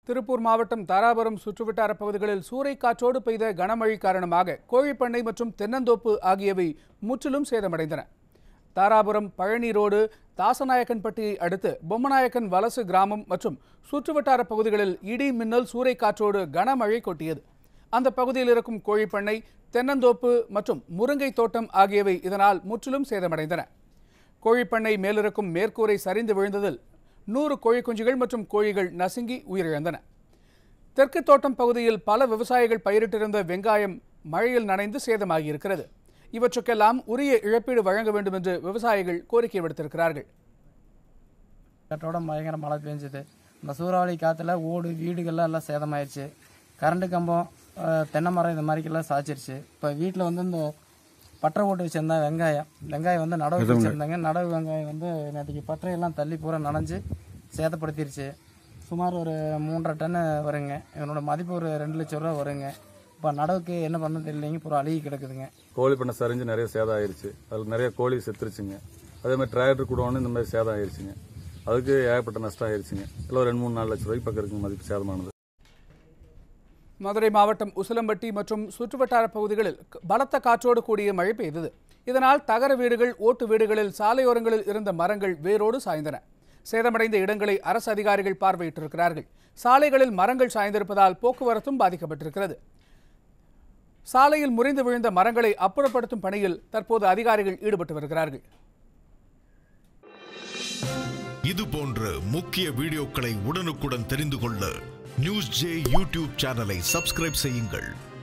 திருப்பூர் மாவட்டம் தாராபுரம் சுற்றுவட்டார பகுதிகளில் சூறைக்காற்றோடு பெய்த கனமழை காரணமாக கோழிப்பண்ணை மற்றும் தென்னந்தோப்பு ஆகியவை முற்றிலும் சேதமடைந்தன தாராபுரம் பழனி ரோடு தாசநாயக்கன்பட்டியை அடுத்து பொம்மநாயக்கன் வலசு கிராமம் மற்றும் சுற்றுவட்டார பகுதிகளில் இடி மின்னல் சூறைக்காற்றோடு கனமழை கொட்டியது அந்த பகுதியில் இருக்கும் கோழிப்பண்ணை தென்னந்தோப்பு மற்றும் முருங்கை தோட்டம் ஆகியவை இதனால் முற்றிலும் சேதமடைந்தன கோழிப்பண்ணை மேலிருக்கும் மேற்கூரை சரிந்து விழுந்ததில் நூறு கோழி குஞ்சுகள் மற்றும் கோழிகள் நசுங்கி உயிரிழந்தன தெற்கு தோட்டம் பகுதியில் பல விவசாயிகள் பயிரிட்டிருந்த வெங்காயம் மழையில் நனைந்து சேதமாகியிருக்கிறது இவற்றுக்கெல்லாம் உரிய இழப்பீடு வழங்க வேண்டும் என்று விவசாயிகள் கோரிக்கை விடுத்திருக்கிறார்கள் காற்றோட பயங்கர மழை பெஞ்சுது இந்த சூறாவளி காற்றுல ஓடு வீடுகள்லாம் எல்லாம் சேதமாயிருச்சு கரண்ட் கம்பம் அஹ், தென்னை மரம் இது மாதிரிக்கெல்லாம் சாய்ச்சிருச்சு இப்போ வீட்டில் வந்து இந்த பட்டை ஓட்டு வச்சுருந்தேன் வெங்காயம் வெங்காயம் வந்து நடவு வச்சுருந்தாங்க நடவு வெங்காயம் வந்து நேற்றுக்கு பட்டறையெல்லாம் தள்ளி பூரா நனைஞ்சு சேதப்படுத்திருச்சு சுமார் ஒரு மூன்றரை டன்னு வருங்க இதனோட மதிப்பு ஒரு ரெண்டு லட்சம் ரூபா வருங்க இப்போ நடவுக்கு என்ன பண்ண தெரியலைங்க பூரா அழுகி கிடக்குதுங்க கோழி பண்ணை சரிஞ்சு நிறைய சேதம் ஆயிருச்சு அதில் நிறைய கோழி செத்துருச்சுங்க அதே மாதிரி டிராக்டர் கூட இந்த மாதிரி சேதம் ஆயிருச்சுங்க அதுக்கு ஏகப்பட்ட நஷ்டம் ஆயிருச்சுங்க இல்லை ஒரு ரெண்டு மூணு நாலு லட்ச ரூபாய்க்கு பக்கம் இருக்குங்க மதிப்பு சேதமானது மதுரை மாவட்டம் உசிலம்பட்டி மற்றும் சுற்றுவட்டார பகுதிகளில் க- பலத்த காற்றோடு கூடிய மழை பெய்தது இதனால் தகர வீடுகள் ஓட்டு வீடுகளில் சாலையோரங்களில் இருந்த மரங்கள் வேரோடு சாய்ந்தன சேதமடைந்த இடங்களை அரசு அதிகாரிகள் பார்வையிட்டிருக்கிறார்கள் சாலைகளில் மரங்கள் சாய்ந்திருப்பதால் போக்குவரத்தும் பாதிக்கப்பட்டிருக்கிறது சாலையில் முறிந்து விழுந்த மரங்களை அப்புறப்படுத்தும் பணியில் தற்போது அதிகாரிகள் ஈடுபட்டு வருகிறார்கள் இது போன்ற முக்கிய வீடியோக்களை உடனுக்குடன் தெரிந்து கொள்ள நியூஸ் ஜே யூடியூப் சேனலை சப்ஸ்கிரைப் செய்யுங்கள்